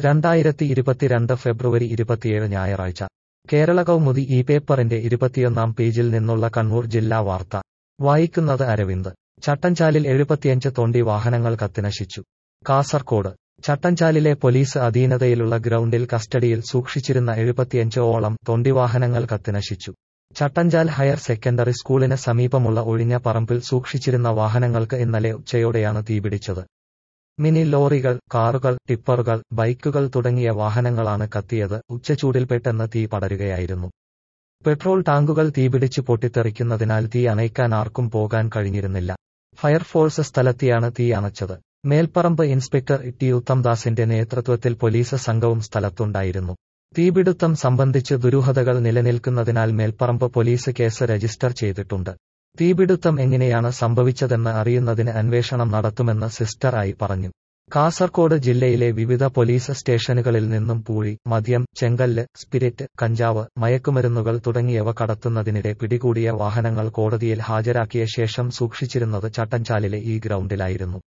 രണ്ടായിരത്തി ഇരുപത്തിരണ്ട് ഫെബ്രുവരി ഇരുപത്തിയേഴ് ഞായറാഴ്ച കേരള കൗമുദി ഈ പേപ്പറിന്റെ ഇരുപത്തിയൊന്നാം പേജിൽ നിന്നുള്ള കണ്ണൂർ ജില്ലാ വാർത്ത വായിക്കുന്നത് അരവിന്ദ് ചട്ടഞ്ചാലിൽ എഴുപത്തിയഞ്ച് തൊണ്ടി വാഹനങ്ങൾ കത്തിനശിച്ചു കാസർകോട് ചട്ടഞ്ചാലിലെ പോലീസ് അധീനതയിലുള്ള ഗ്രൗണ്ടിൽ കസ്റ്റഡിയിൽ സൂക്ഷിച്ചിരുന്ന എഴുപത്തിയഞ്ച് ഓളം തൊണ്ടിവാഹനങ്ങൾ കത്തിനശിച്ചു ചട്ടഞ്ചാൽ ഹയർ സെക്കൻഡറി സ്കൂളിന് സമീപമുള്ള ഒഴിഞ്ഞ പറമ്പിൽ സൂക്ഷിച്ചിരുന്ന വാഹനങ്ങൾക്ക് ഇന്നലെ ഉച്ചയോടെയാണ് തീപിടിച്ചത് മിനി ലോറികൾ കാറുകൾ ടിപ്പറുകൾ ബൈക്കുകൾ തുടങ്ങിയ വാഹനങ്ങളാണ് കത്തിയത് ഉച്ചചൂടിൽ പെട്ടെന്ന് തീ പടരുകയായിരുന്നു പെട്രോൾ ടാങ്കുകൾ തീപിടിച്ച് പൊട്ടിത്തെറിക്കുന്നതിനാൽ തീ അണയ്ക്കാൻ ആർക്കും പോകാൻ കഴിഞ്ഞിരുന്നില്ല ഫയർഫോഴ്സ് സ്ഥലത്തെയാണ് തീ അണച്ചത് മേൽപ്പറമ്പ് ഇൻസ്പെക്ടർ ടി ഉത്തംദാസിന്റെ നേതൃത്വത്തിൽ പോലീസ് സംഘവും സ്ഥലത്തുണ്ടായിരുന്നു തീപിടുത്തം സംബന്ധിച്ച് ദുരൂഹതകൾ നിലനിൽക്കുന്നതിനാൽ മേൽപ്പറമ്പ് പോലീസ് കേസ് രജിസ്റ്റർ ചെയ്തിട്ടുണ്ട് തീപിടുത്തം എങ്ങനെയാണ് സംഭവിച്ചതെന്ന് അറിയുന്നതിന് അന്വേഷണം നടത്തുമെന്ന് സിസ്റ്റർ ആയി പറഞ്ഞു കാസർകോട് ജില്ലയിലെ വിവിധ പോലീസ് സ്റ്റേഷനുകളിൽ നിന്നും പൂഴി മദ്യം ചെങ്കല്ല് സ്പിരിറ്റ് കഞ്ചാവ് മയക്കുമരുന്നുകൾ തുടങ്ങിയവ കടത്തുന്നതിനിടെ പിടികൂടിയ വാഹനങ്ങൾ കോടതിയിൽ ഹാജരാക്കിയ ശേഷം സൂക്ഷിച്ചിരുന്നത് ചട്ടഞ്ചാലിലെ ഈ ഗ്രൗണ്ടിലായിരുന്നു